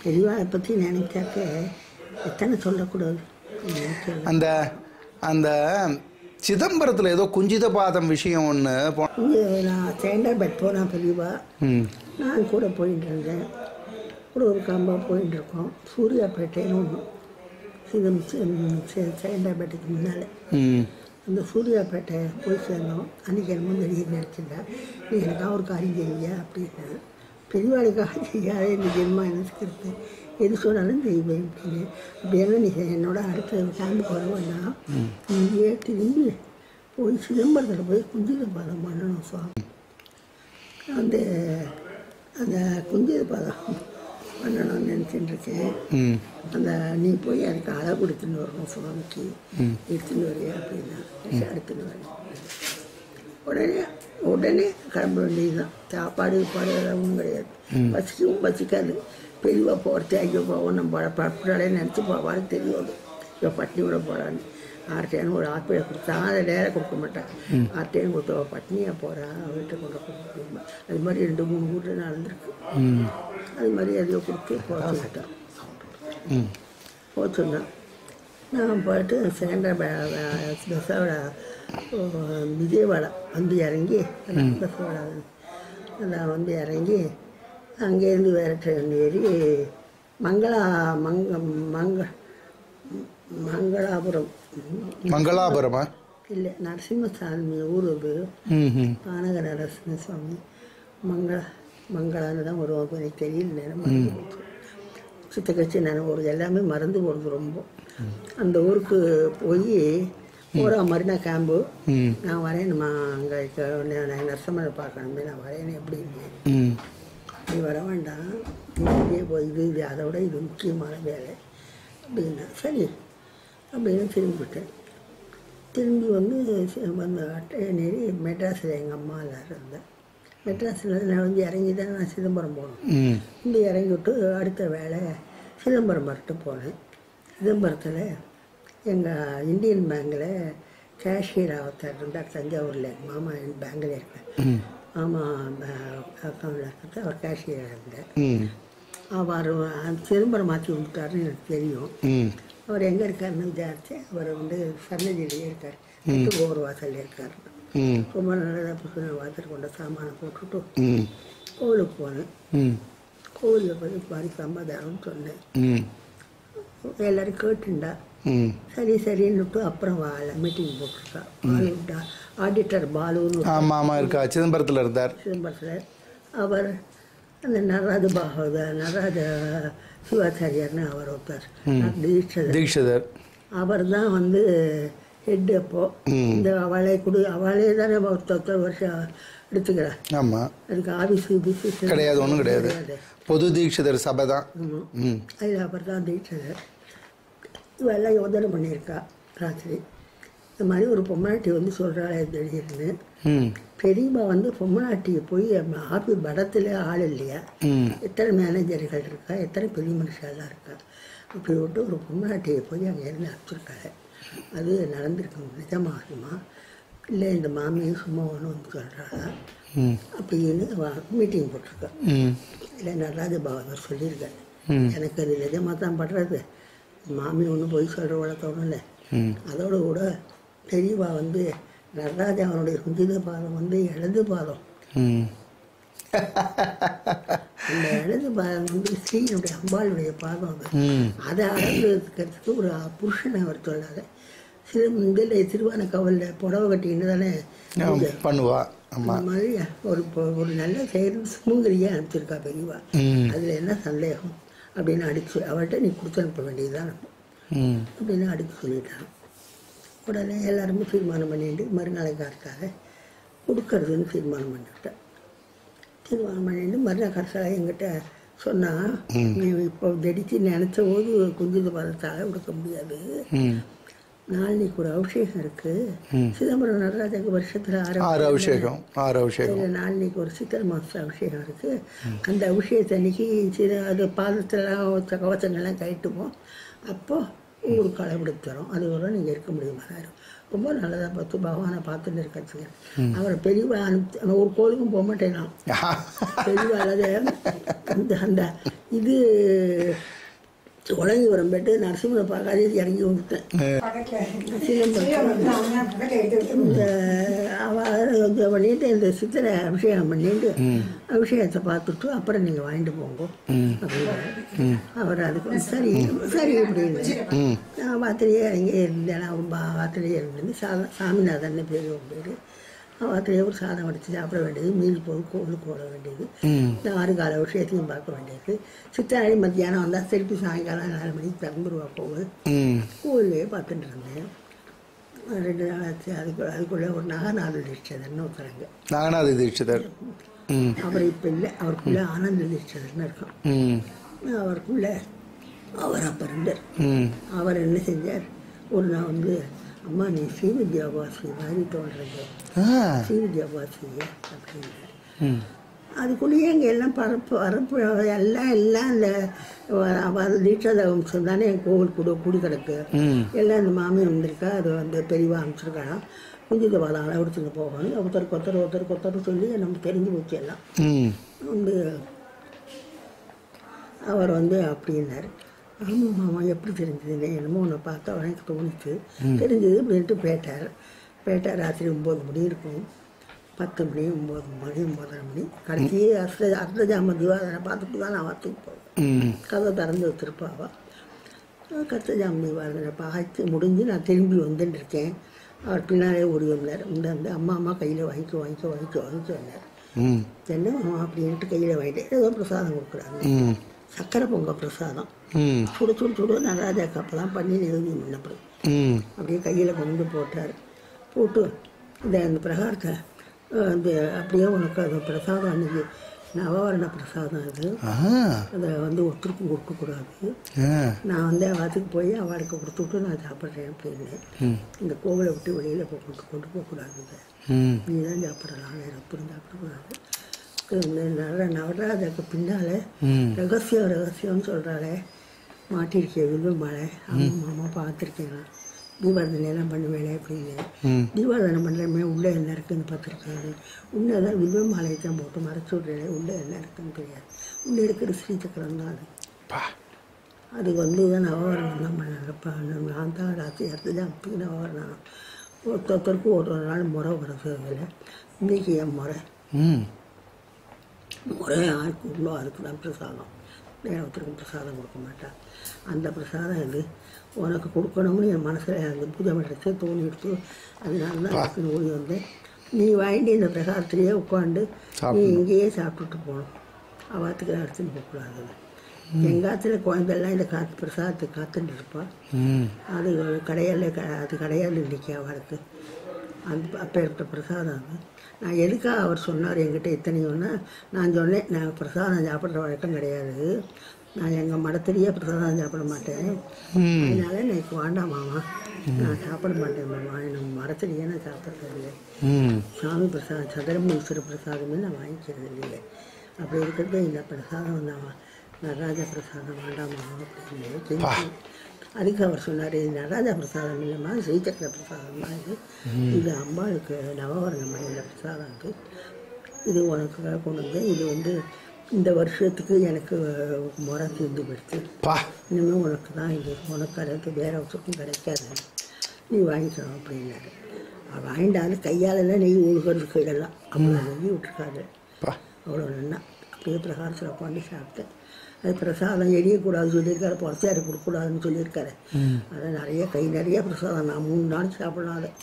பெரியவாளை பற்றி நினைச்சாக்க எத்தனை சொல்லக்கூடாது நினைக்கிறது அந்த அந்த சிதம்பரத்தில் ஏதோ குஞ்சித பாதம் விஷயம் ஒன்று இங்கே நான் சேண்டாபேட் போனால் பெரியவா ம் நான் கூட போயிட்டு இருந்தேன் கூட ஒரு காம்பாக போயிட்டு இருக்கோம் சூர்யாப்பேட்டைன்னு ஒன்று சிதம் சேண்டாபேட்டைக்கு முன்னால் ம் அந்த சூர்யாப்பேட்டை போய் சேர்ந்தோம் அன்றைக்கி என்னமோ திடீர்னு நினச்சிருந்தா நீ எனக்காக ஒரு காரியம் செய்ய அப்படின்னு பெரியவாளுக்காக செய்யாத இந்த ஜென்மா நினச்சிக்கிறது எது சொன்னாலும் செய்வேன் அப்படின்னு அப்படியே நீ என்னோட அடுத்த கேம்புக்கு வருவேன்னா இங்கேயே திரும்பி போய் சிதம்பரத்தில் போய் குஞ்சித பாதம் பண்ணணும் சுவாமி அந்த அந்த குஞ்சித பாதம் பண்ணணும்னு நினச்சிட்டு இருக்கேன் ம் அந்த நீ போய் அதுக்கு அளவு எடுத்துன்னு வரணும் சுவாமிக்கு எடுத்துன்னு வரையா அப்படின்னா சரி, எடுத்துன்னு வரேன் உடனே உடனே கிளம்ப வேண்டியதுதான் சாப்பாடு பாடு அதெல்லாம் ஒன்றும் கிடையாது பசிக்கவும் பசிக்காது பெரியவா போகிறது ஐயோ போவோம் நம்ம படாலே நினச்சி போவான்னு தெரியாது இப்போ பட்டினி விட போகிறான்னு ஆர்டேன்னு ஒரு ஆப்பிளை கொடுத்தா அதை நேராக கொடுக்க மாட்டேன் ஆர்டேன்னு கொடுத்தா பட்னியாக போகிறா அவர்கிட்ட கொண்டு கொடுக்க அது மாதிரி ரெண்டு மூணு வீட்டில் நடந்திருக்கு ம் அது மாதிரி எதையோ கொடுத்து போக சொல்லிட்டான் ம் போக சொன்னான் நான் போயிட்டு சேண்ட பஸ்ஸோட விஜயவாடா வந்து இறங்கி பஸ்ஸோட நான் வந்து இறங்கி அங்கேருந்து வேறு ட்ரெயின் ஏறி மங்களா மங்க மங்க மங்களாபுரம் மங்களாபுரமா இல்லை நரசிம்மசாமி ஊர் அது ம் ம் பானக நரசிம்ம சுவாமி மங்கள மங்களான்னு தான் வருவாங்க எனக்கு தெரியல நேரம் மறந்து போச்சு சித்த கட்சி நான் ஒரு எல்லாமே மறந்து போடுது ரொம்ப அந்த ஊருக்கு போய் போகிற மறுநாள் கேம்பு ம் நான் வரேனுமா அங்கே நான் நரசம்மனை பார்க்கணுமே நான் வரேன்னு எப்படின்னு ம் நீ வர வேண்டாம் நீ இங்கேயே போய் இது இது அதை விட இது முக்கியமான வேலை அப்படின்னா சரி அப்படின்னு திரும்பிவிட்டேன் திரும்பி வந்து சி- வந்து அட்டை நேரி மெட்ராஸில் எங்கள் அம்மா எல்லாரும் இருந்தேன் மெட்ராஸில் நான் வந்து இறங்கி தான் நான் சிதம்பரம் போகணும் ம் இங்கே இறங்கி விட்டு அடுத்த வேலை சிதம்பரம் மட்டும் போனேன் சிதம்பரத்தில் எங்கள் இந்தியன் பேங்கில் கேஷியர் ஒருத்தர் இருந்தார் தஞ்சாவூரில் எங்கள் மாமா என் பேங்கில் இருக்கேன் மாமா அக்கௌண்ட்டில் இருக்கிறது அவர் கேஷியராக இருந்தார் ம் அவர் சிதம்பரம் மாற்றி வந்துட்டாருன்னு எனக்கு தெரியும் ம் அவர் எங்கே இருக்காருன்னு விசாரிச்சு அவர் வந்து சன்னதியிலேயே இருக்கார் எட்டு கோபுர வாசல்ல இருக்கார் ம் ரொம்ப நல்லதாக புத்தகம் வாசல் கொண்ட சாமானை போட்டுட்டு ம் கோவிலுக்கு போனேன் ம் கோவிலில் போய் இது மாதிரி சமாதானம்னு சொன்னேன் ம் எல்லாரும் கேட்டுண்டா ம் சரி சரின்னுட்டு அப்புறம் வாழ மீட்டிங் போட்டிருக்கா பாலுண்டா ஆடிட்டர் பாலுன்னு ஒரு ஆமாம் ஆமாம் இருக்கா சிதம்பரத்தில் இருந்தார் சிதம்பரத்தில் அவர் அந்த நடராஜ பாகவத நடராஜ சிவாச்சாரியார்னு அவர் ஒருத்தர் தீட்சதர் தீக்ஷிதர் அவர் தான் வந்து ஹெட் அப்போ இந்த அவளை கொடு அவளே தானே ஒருத்தர் வருஷம் எடுத்துக்கிறார் ஆமாம் அதுக்கு ஆஃபீஸ் கீஃபீஸ் கிடையாது ஒன்றும் கிடையாது பொது தீக்ஷிதர் சபை தான் ஆமாம் ம் அதில் அவர் தான் தீட்சதர் இவெல்லாம் யோசனை பண்ணியிருக்கா ராத்திரி இந்த மாதிரி ஒரு பொம்மநாட்டி வந்து சொல்கிறாளே திடீர்னு ம் பெரியம்மா வந்து பொம்மநாட்டியை போய் ஆஃபீஸ் படத்தில் ஆள் இல்லையா ம் எத்தனை மேனேஜர்கள் இருக்கா எத்தனை பெரிய மனுஷாலாம் இருக்கா அப்படி விட்டு ஒரு பொம்மநாட்டியை போய் அங்கே இருந்து அனுப்பிச்சிருக்காரு அது நடந்திருக்கு நிஜமாகுமா இல்லை இந்த மாமியும் சும்மா ஒன்று வந்து சொல்கிறாளா ம் அப்படின்னு மீட்டிங் போட்டிருக்கா ம் இல்லை நடராஜ பாகவதர் சொல்லியிருக்காரு ம். எனக்கு அது நிஜமாக தான் படுறது மாமி ஒன்று போய் சொல்கிற வழக்கம் இல்லை ம் அதோட கூட பெரியவா வந்து நடராஜா அவனுடைய குஞ்சித பாதம் வந்து இடது பாதம் ம் அந்த இடது பாதம் வந்து ஸ்ரீனுடைய அம்பாளுடைய பாதம் அது ம் அதை அடங்குறதுக்கு ஒரு புருஷனை அவர் சொல்லாத சிறு இதில் திருவான கவலில் புடவை கட்டிக்கிட்டு தானே ஆ, பண்ணுவா ஆமாம் அந்த மாதிரி ஒரு பொ- ஒரு நல்ல செயல் சுமங்கரியாக அனுப்பிச்சிருக்கா பெரியவா ம் அதில் என்ன சந்தேகம் அப்படின்னு அடிச்சு அவர்கிட்ட நீ கொடுத்து அனுப்ப வேண்டியதுதான் ம் அப்படின்னு அடிச்சு சொல்லிட்டான் உடனே எல்லாருமே தீர்மானம் பண்ணிட்டு மறுநாளைக்கு காலத்தால் கொடுக்கறதுன்னு தீர்மானம் பண்ணிட்டேன் தீர்மானம் பண்ணிட்டு மறுநாள் காலத்தால் எங்கிட்ட சொன்னால் நீ இப்போ வெடிச்சு நினச்ச போது குஞ்சித பதத்தால் கொடுக்க முடியாது ம் நாளைக்கு ஒரு அபிஷேகம் இருக்குது சிதம்பரம் நடராஜாக்கு வருஷத்தில் ஆறு ஆறு அபிஷேகம் ஆறு அபிஷேகம் அதில் நாளைக்கு ஒரு சித்திரை மாதம் அபிஷேகம் இருக்குது அந்த அபிஷேகத்தை அன்னைக்கு சிறு அது பாதத்தெல்லாம் கவச்சங்கள்லாம் கழட்டுவோம் அப்போ ஊருக்கு அளவெடுத்து தரோம் அது வரை நீங்கள் இருக்க முடியுமா சார் ரொம்ப நல்லதாக பார்த்து பகவானை பார்த்துட்டு இருக்கச்சுங்க அவரை பெரியவா அனுப்பி அவன் ஒரு கோயிலுக்கும் போக மாட்டேன் நான் பெரியவா அல்லது அந்த அந்த இது உலகி வரம் போயிட்டு நரசிம்மரை பார்க்காதே இறங்கி வந்துட்டேன் இந்த அவ இது பண்ணிட்டு இந்த சித்திரை அபிஷேகம் பண்ணிட்டு அபிஷேகத்தை பார்த்துட்டு அப்புறம் நீங்கள் வாங்கிட்டு போங்க அப்படின்னு அவர் அதுக்கு சரி சரி அப்படின்னு நான் வாத்திலேயே இறங்கி இருந்தேன் நான் பா- வாத்திலேயே இருந்தேன் சாதா சாமிநாதன் பேர் ஒரு பேர் வாத்திலேயே ஒரு சாதம் வடித்து சாப்பிட வேண்டியது மீறி போய் கோவிலுக்கு ஓட வேண்டியது இந்த ஆறு கால விஷயத்தையும் பார்க்க வேண்டியது சித்தாடி மத்தியானம் வந்தால் திருப்பி சாயங்காலம் நாலு மணிக்கு திறந்துருவா போகுது ம் கோவிலே பார்த்துட்டு இருந்தேன் ரெண்டு நாள் ஆச்சு அதுக்குள்ள அதுக்குள்ளே ஒரு நகநாடு தீட்சதர்னு ஒருத்தரங்க நாகநாத தீட்சிதர் ம் அவர் இப்போ இல்லை அவருக்குள்ளே ஆனந்த தீட்சதர்னு இருக்கான் ம் அவருக்குள்ள அவர் அப்போ இருந்தார் ம் அவர் என்ன செஞ்சார் ஒரு நாள் வந்து அம்மா நீ ஸ்ரீவித்யாபாசி மாதிரி தோன்றது ஆ ஸ்ரீவித்யாபாசி அப்படின்னாரு ம் அதுக்குள்ளேயே இங்கே எல்லாம் பரப்பு பரப்பு எல்லாம் எல்லாம் இந்த தீட்சாத வம்சம் தானே என் கோவில் கூட கூடி கிடக்கு ம் எல்லாம் இந்த மாமி வந்திருக்கா அது வந்து பெரியவா அனுப்பிச்சிருக்காங்க குஞ்சித பாலம் அளவுடுத்துங்க போகணும் ஒருத்தருக்கு ஒருத்தர் ஒருத்தருக்கு ஒருத்தர் சொல்லி நமக்கு தெரிஞ்சு போச்சு எல்லாம் ம் வந்து அவர் வந்து அப்படின்னாரு ஆமாம் மாமா எப்படி தெரிஞ்சது என்னமோ உன்னை பார்த்தா எனக்கு தோணுச்சு தெரிஞ்சது அப்படின்ட்டு போயிட்டார் போயிட்டார் ராத்திரி ஒம்பது மணி இருக்கும் பத்து மணி ஒம்பது மணி ஒம்பதரை மணி கடைசி அர்த்த அர்த்த ஜாம திவாதனை பார்த்துட்டு தான் நான் வார்த்தைக்கு போவேன் ம் கதை திறந்து வச்சிருப்பாவா கத்த ஜாம திவாதனை பார்த்து முடிஞ்சு நான் திரும்பி வந்துட்டு இருக்கேன் அவர் பின்னாலே ஓடி வந்தார் இந்த வந்து அம்மா அம்மா கையில் வாங்கிக்கோ வாங்கிக்கோ வாங்கிக்கோ வாங்கிக்கோ வந்தார் ம் என்ன மாமா அப்படின்ட்டு கையில் வாங்கிட்டு ஏதோ பிரசாதம் கொடுக்குறாங்க ம் சக்கரை பொங்க பிரசாதம் ம் சுடு சுடு சுடு நடராஜாக்கு அப்போ தான் பண்ணி நிறுவனம் பண்ணப்படும் ம் அப்படியே கையில் கொண்டு போட்டார் போட்டு இந்த அந்த பிரகாரத்தை அஹ், அந்த அப்படியே உனக்கு அது பிரசாதம் அன்னைக்கு நவவரண பிரசாதம் அது ஆ அதை வந்து ஒருத்தருக்கும் கொடுக்கக்கூடாது ஆ நான் வந்து அவத்துக்கு போய் அவளுக்கு கொடுத்துட்டு நான் சாப்பிட்றேன் அப்படின்னு ம் இந்த கோவிலை விட்டு வெளியில் போ கொண்டு கொண்டு போகக்கூடாது இதை. ம் நீ தான் சாப்பிடலாம் வேறு எப்பவும் சாப்பிடக்கூடாது இந்த நவ நவராஜாக்கு பின்னால் ம் ரகசியம் ரகசியம்னு சொல்கிறாளே மாட்டிருக்கேன் வில்வ மலை ஆமாம் மாமா பார்த்துருக்கேன் நான் தீபாவளி எல்லாம் பண்ணுவேன் அப்படின்னு ம் தீபாவளி பண்ணுறமே உள்ளே என்ன இருக்குன்னு பார்த்துருக்கேன் உள்ளே தான் வில்வ மாலையை தான் போட்டு மறைச்சி விட்றேன் உள்ளே என்ன இருக்குன்னு தெரியாது உள்ளே இருக்கிற ஸ்ரீசக்கரம் தான் அது பா அது வந்து தான் நவவரணம் தான் பண்ணப்பா நான் தான் ராத்திரி அடுத்தது அப்படி நவவரணம் ஒருத்தருக்கு ஒரு ஒரு நாள் முறை வருது அதில் இன்றைக்கி என் முறை ம் முறை யாருக்கு உள்ளோ அதுக்கு தான் பிரசாதம் வேற ஒருத்தருக்கு பிரசாதம் கொடுக்க மாட்டான் அந்த பிரசாதம் இது உனக்கு கொடுக்கணும்னு என் மனசில் அந்த பூஜை பண்ணுறதுக்கு தோணிடுச்சு அதனால தான் அதுக்குன்னு ஓடி வந்தேன் நீ வாங்கிட்டு இந்த பிரசாதத்திலேயே உட்காந்து நீ இங்கேயே சாப்பிட்டுட்டு போகணும் அவாத்துக்கு எடுத்துன்னு போகக்கூடாது எங்காத்துல குழந்தைலாம் இந்த காத்து பிரசாதத்துக்கு காத்துட்டு இருப்பாள் ம் அது கடையால் க அது கடையால் இன்னைக்கு அவருக்கு அந்த அப்பேற்பட்ட பிரசாதம் அது நான் எதுக்காக அவர் சொன்னார் என்கிட்ட இத்தனையும்னா நான் சொன்னேன் நான் பிரசாதம் சாப்பிட்ற வழக்கம் கிடையாது நான் எங்கள் மடத்திலேயே பிரசாதம் சாப்பிட மாட்டேன் ம் அதனால எனக்கு வேண்டாம் மாமா நான் சாப்பிட மாட்டேன் மாமா நம்ம மரத்திலேயே நான் சாப்பிட்றது இல்லை ம் சாமி பிரசாதம் சதுரமேஸ்வர பிரசாதமே நான் வாங்கிக்கிறது இல்லையே அப்படி இருக்கிறது இந்த பிரசாதம் தான் நடராஜ பிரசாதம் வேண்டாமா அப்படின்னு கெஞ்சி. அதுக்கு அவர் சொன்னார் இது நடராஜ பிரசாதம் இல்லைம்மா ஸ்ரீசக்கர பிரசாதம் தான் இது இது அம்பாளுக்கு நவவரண மலையில பிரசாதம் இது இது உனக்கு கொண்டு வந்து இது வந்து இந்த வருஷத்துக்கு எனக்கு முறை தீர்ந்து போயிடுச்சு பா இனிமேல் உனக்கு தான் இது உனக்கு அதுக்கு வேற ஒருத்தருக்கும் கிடைக்காது நீ வாங்கிக்கணும் அப்படின்னாரு அவர் வாங்கிட்டாலும் கையாலெல்லாம் நெய் ஒழுகிறதுக்கு இதெல்லாம் அவ்வளோ நெய் விட்டுருக்காரு பா அவ்வளோ நல்லா அப்படியே பிரகாரத்தில் உட்காந்து சாப்பிட்டேன் அது பிரசாதம் எரியக்கூடாதுன்னு சொல்லியிருக்காரு பொறச்சாரு கொடுக்கக்கூடாதுன்னு சொல்லியிருக்காரு அதை நிறைய கை நிறைய பிரசாதம் நான் மூணு நாள் சாப்பிடலாம் அதை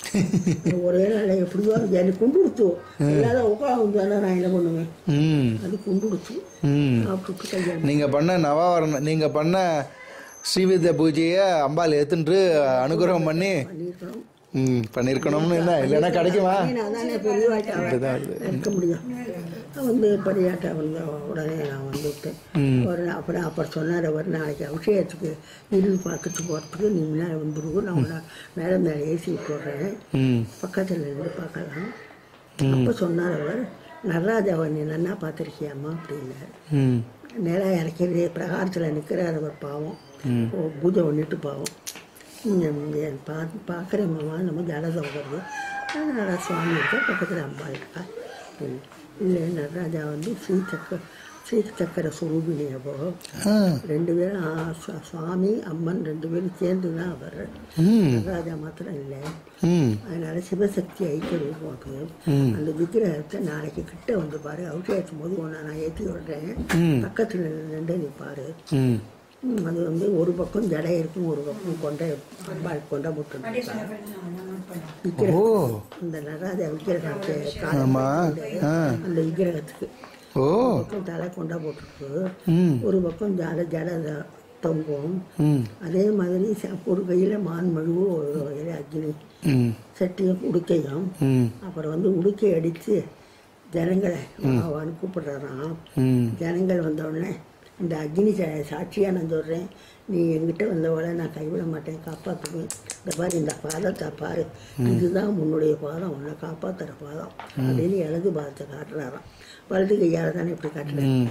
ஒரே நாள் எப்படியோ எனக்கு குண்டு கொடுத்து எல்லாரும் உட்காந்து தானே நான் என்ன பண்ணுவேன் ம் அது குண்டு கொடுத்து ம் சாப்பிட்டு கையால் நீங்கள் பண்ண நவாவரணம் நீங்கள் பண்ண ஸ்ரீவித்யா பூஜையை அம்பாள் ஏத்துன்று அனுகிரகம் பண்ணி பண்ணியிருக்கணும் ம் பண்ணியிருக்கணும்னு என்ன இல்லைன்னா கிடைக்குமா நான் தானே பெரியவாட்டை இருக்க முடியும் நான் வந்து பெரியாட்டை வந்து உடனே நான் வந்து விட்டேன் ஒரு அப்புறம் அப்புறம் சொன்னார் அவர் நாளைக்கு அபிஷேகத்துக்கு இரு பார்த்துட்டு போகிறதுக்கு நீ முன்னாடி வந்துருவோம் நான் உன்னை மேலே மேலே ஏசி விட்டுறேன் ம் பக்கத்தில் இருந்து பார்க்கலாம் அப்போ சொன்னார் அவர் நடராஜாவை நீ நன்னா பார்த்துருக்கியாம்மா அப்படின்னாரு ம் நிலம் இறக்கிறது பிரகாரத்தில் நிற்கிறார் அவர் பாவம் ஓ, பூஜை பண்ணிட்டு பாவம் நீங்கள் பா பார்க்குற மாமா நம்ம ஜலதம் வருது அதனால் சுவாமி இருக்கா பக்கத்தில் அம்பாள் இருக்கா அப்படின்னு. இல்லை நடராஜா வந்து ஸ்ரீசக்கர ஸ்ரீசக்கர சுரூபிணி அப்போ ஆ ரெண்டு பேரும் ஆ, சு- சுவாமி அம்மன் ரெண்டு பேரும் சேர்ந்து தான் அவர் ம் நடராஜா மாத்திரம் இல்லை ம் அதனால சிவசக்தி ஐக்கிய ரூபம் அது அந்த விக்கிரகத்தை நாளைக்கு கிட்ட வந்து பாரு அபிஷேகத்தும் போது ஒன்று நான் ஏற்றி விடுறேன் பக்கத்தில் நின்று நீ பாரு ம் ம், அது வந்து ஒரு பக்கம் ஜடை இருக்கும் ஒரு பக்கம் கொண்டை அம்பாள் கொண்டை போட்டு விக்கிரகம் ஓ அந்த நடராஜா விக்கிரகத்தை ஆமா. ஆ. அந்த விக்கிரகத்துக்கு ஓ பக்கம் தலை கொண்டா போட்டுருக்கு ம் ஒரு பக்கம் ஜட ஜட த- தொங்கும் ம் அதே மாதிரி ச- ஒரு கையில் மான் மழுவு ஒரு கையில் அக்னி ம் சட்டியும் உடுக்கையும் ம் அப்புறம் வந்து உடுக்கை அடித்து ஜனங்களை வான்னு கூப்பிடுறாராம் ம் ஜனங்கள் வந்த உடனே இந்த அக்னி சா- சாட்சியா நான் சொல்கிறேன் நீ என்கிட்ட வந்தவளை நான் கைவிட மாட்டேன் காப்பாற்றுவேன் இந்த பாரு இந்த பாதத்தை பாரு இதுதான் உன்னுடைய பாதம் உன்னை காப்பாற்றுற பாதம் அப்படின்னு இடது பாதத்தை காட்டுறாராம் வலது கையால் தானே இப்படி காட்டுறேன் ம்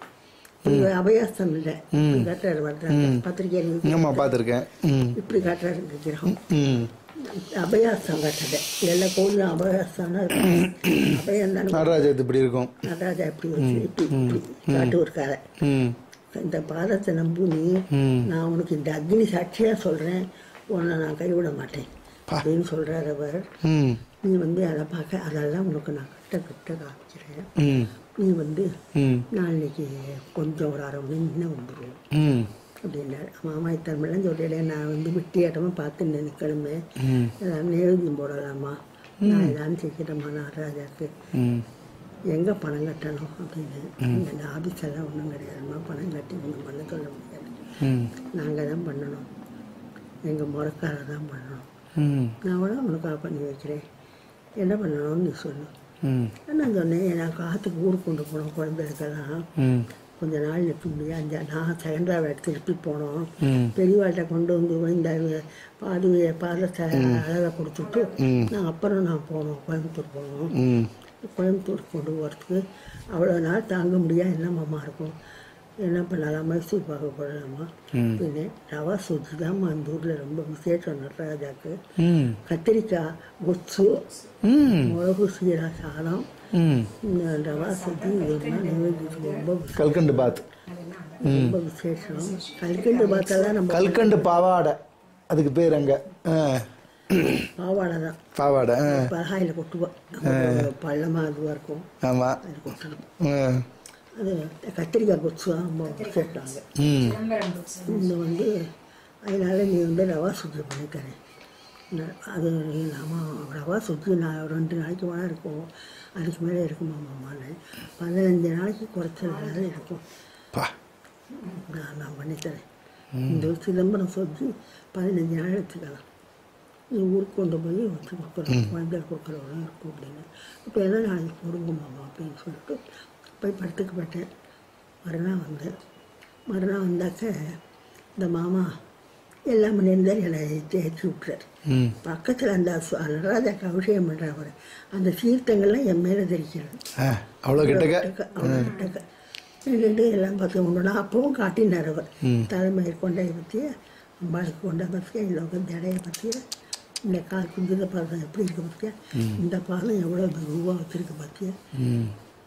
இது அபயாஸ்தம் இல்லை இப்படி காட்டுறாரு வர்றாரு பத்திரிகை ஆமாம் பார்த்துருக்கேன் ம் இப்படி காட்டுறாரு விக்கிரகம் ம் அபயாஸ்தம் காட்டுறது எல்லா கோயிலும் அபயாஸ்தம்னா இருக்கும் அபயம் தானே நடராஜர் இப்படி இருக்கும் நடராஜா இப்படி வச்சு இப்படி இப்படி காட்டு இருக்காரு ம் இந்த பாதத்தை நம்பு நீ ம் நான் உனக்கு இந்த அக்னி சாட்சியாக சொல்கிறேன் உன்னை நான் கைவிட மாட்டேன் அப்படின்னு சொல்கிறார் அவர் ம் நீ வந்து அதை பார்க்க அதெல்லாம் உனக்கு நான் கிட்ட கிட்ட காமிக்கிறேன் ம் நீ வந்து ம் நாளைக்கு கொஞ்சம் ஒரு அரை மணி முன்ன வந்துடும் ம் அப்படின்னாரு மாமா இத்தனைலாம் சொல்லிடேன் நான் வந்து விட்டியாட்டமாக பார்த்து நினைக்கணுமே ம் ஏதாவது நேருதியம் போடலாமா நான் ஏதாவது செய்யணுமா நடராஜாக்கு ம் எங்கே பணம் கட்டணும் அப்படின்னு இந்த ஆஃபீஸ் எல்லாம் ஒன்றும் கிடையாதுமா பணம் கட்டி ஒன்றும் பண்ண சொல்ல முடியாது ம் நாங்கள் தான் பண்ணணும் எங்கள் முறக்கார தான் பண்ணணும் ம் நான் கூட உனக்காக பண்ணி வைக்கிறேன் என்ன பண்ணணும்னு நீ சொல்லு ம் நான் சொன்னேன் நான் காற்றுக்கு ஊருக்கு கொண்டு போனோம் குழந்தைகளுக்கெல்லாம் ம் கொஞ்ச நாள் நிற்க முடியாது அஞ்சு நான் செகண்டாக திருப்பி போனோம் ம் பெரியவாள்கிட்ட கொண்டு வந்து இந்த பாதுவையை பாதத்தை அழகை கொடுத்துட்டு நான் அப்புறம் நான் போனோம் கோயம்புத்தூர் போனோம் ம் கோயம்புத்தூர் கொண்டு போகிறதுக்கு அவ்வளோ நாள் தாங்க முடியாது என்னம்மா இருக்கும் என்ன பண்ணலாம் மைசூர் பார்க்க போடலாமா பின்ன ரவா சுஜி தான் அந்த ஊரில் ரொம்ப விசேஷம் நடராஜாக்கு ம் கத்திரிக்காய் கொத்து ம் மிளகு சீரா சாதம் ம் இந்த ரவா சுஜி இதெல்லாம் நைவேத்தியத்துக்கு ரொம்ப விசே- கல்கண்டு பாத் ரொம்ப விசேஷம் கல்கண்டு பார்த்தெல்லாம் நம்ம கல்கண்டு பாவாடை அதுக்கு பேர் அங்கே ஆ பாவாடை தான் பாவாடை ஆ பலகாயில் கொட்டுவோம் பள்ளமாக இதுவாக இருக்கும் ஆமாம் அது கொட்டணும் ஆ அது கத்திரிக்காய் கொத்து தான் ரொம்ப விசேஷம் ம் இந்த வந்து அதனால நீ வந்து ரவா சுஜி பண்ணி தரேன் ந- அது இல்லாமல் ரவா சுஜி நான் ரெண்டு நாளைக்கு வேணா இருக்கும் அதுக்கு மேலே இருக்குமா மாமான்னு பதினஞ்சு நாளைக்கு குறைச்சல் இருக்கும் பா நான் நான் பண்ணித்தரேன் இந்த சிதம்பரம் சுஜி பதினஞ்சு நாள் வச்சுக்கலாம் நீ ஊருக்கு கொண்டு போய் வச்சு கொடுக்குறோம் குழந்தைகள் கொடுக்குறவங்களும் இருக்கும் அப்படின்னு இப்போ என்ன நாளைக்கு கொடுங்க மாமா அப்படின்னு சொல்லிட்டு போய் படுத்துக்கு போயிட்டேன் மறுநாள் வந்தேன் மறுநாள் வந்தாக்க இந்த மாமா எல்லாம் பண்ணியிருந்தார் என்னை தேய்ச்சி விட்டுறாரு ம் பக்கத்தில் அந்த சு- நடராஜாக்கு அபிஷேகம் பண்ணுறவர் அந்த சீர்த்தங்கள்லாம் என் மேலே தெரிக்கிறது ஆ அவ்வளோ கிட்டக்க அவ்வளோ கிட்டக்க நின்றுட்டு எல்லாம் பார்த்து ஒன்றுனா அப்பவும் காட்டினார் அவர் தலைமையில் கொண்டைய பற்றிய அம்பாளுக்கு கொண்ட பற்றிய இல்லை ஜடையை பற்றிய இந்த கால் குஞ்சுத பாதம் எப்படி இருக்கு பற்றிய இந்த பாதம் எவ்வளோ ரூபா வச்சிருக்கு பற்றிய ம்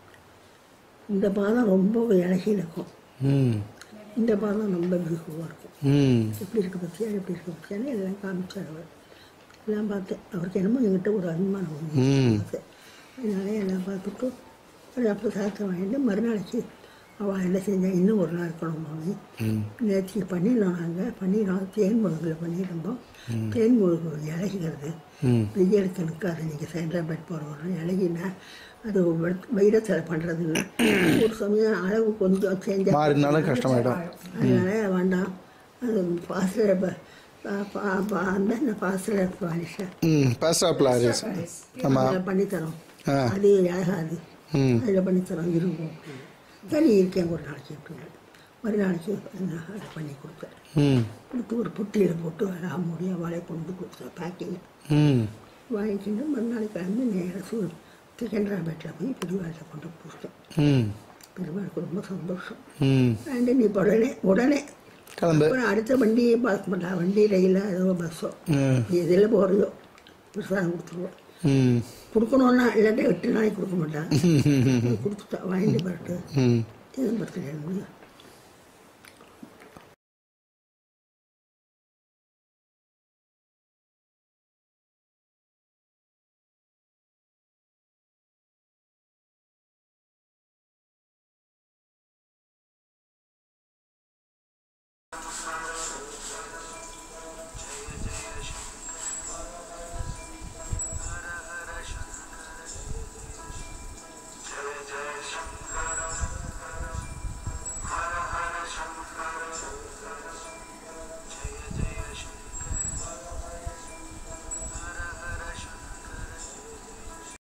இந்த பாதம் ரொம்ப இலகி இருக்கும் ம் இந்த பாதம் ரொம்ப பிகுவாக இருக்கும் ம் எப்படி இருக்கு பற்றியா எப்படி இருக்கு பற்றியான்னு எல்லாம் காமிச்சார் அவர் எல்லாம் பார்த்தேன் அவருக்கு என்னமோ என்கிட்ட ஒரு அபிமானம் வந்து ம் அதனால எல்லாம் பார்த்துட்டு ஒரு அப்போ சாத்தம் வாங்கிட்டு மறுநாளைக்கு அவள் என்ன செஞ்சா இன்னும் ஒரு நாள் இருக்கணும் மாமி ம் நேற்று பண்ணிடலாம் நாங்கள் பண்ணிடலாம் தேன் முழுகில் பண்ணியிருந்தோம் தேன் முழுகு இலகிறது ம் வெயிலுக்கு நிற்காது நீங்கள் சைட்ராபேட் போகிறவங்க இலகினா அது வைரத்தில் பண்ணுறதுன்னா ஒரு சமயம் அளவு கொஞ்சம் சேஞ்ச் மாறினாலும் கஷ்டமாயிடும் அதனால வேண்டாம் அது பாசில் அந்த பாசில் பாலிஷை ம் பாஸ்டா பிளாரிஸ் ஆமாம் அதில் பண்ணித்தரோம் ஆ அது அழகாது ம் அதில் பண்ணித்தரோம் இருக்கும் அப்படின்னு சரி இருக்கேன் ஒரு நாளைக்கு அப்படின்னு மறுநாளைக்கு நான் அதை பண்ணி கொடுத்தேன் ம் கொடுத்து ஒரு புட்டியில் போட்டு அழகாக முடிய வாழை கொண்டு கொடுத்தேன் பேக்கிங் ம் வாங்கிக்கிட்டு மறுநாளைக்கு கிளம்பி நேராக சூ செகண்டராபேட்டில் போய் பெரியவாழ்கிட்ட கொண்டு கொடுத்தேன் ம் பெரியவாளுக்கு ரொம்ப சந்தோஷம் ம் அண்டு நீ இப்போ உடனே உடனே கிளம்பு அப்புறம் அடுத்த வண்டியை பார்க்க மாட்டான் வண்டி ரயிலோ ஏதோ பஸ்ஸோ ம் எதில் போகிறதோ பிரசாதம் கொடுத்துருவோம் ம் கொடுக்கணுன்னா இல்லாட்டி எட்டு நாளைக்கு கொடுக்க மாட்டான் கொடுத்துட்டா வாங்கிட்டு போட்டு ம் எதுவும் பத்து முடியும்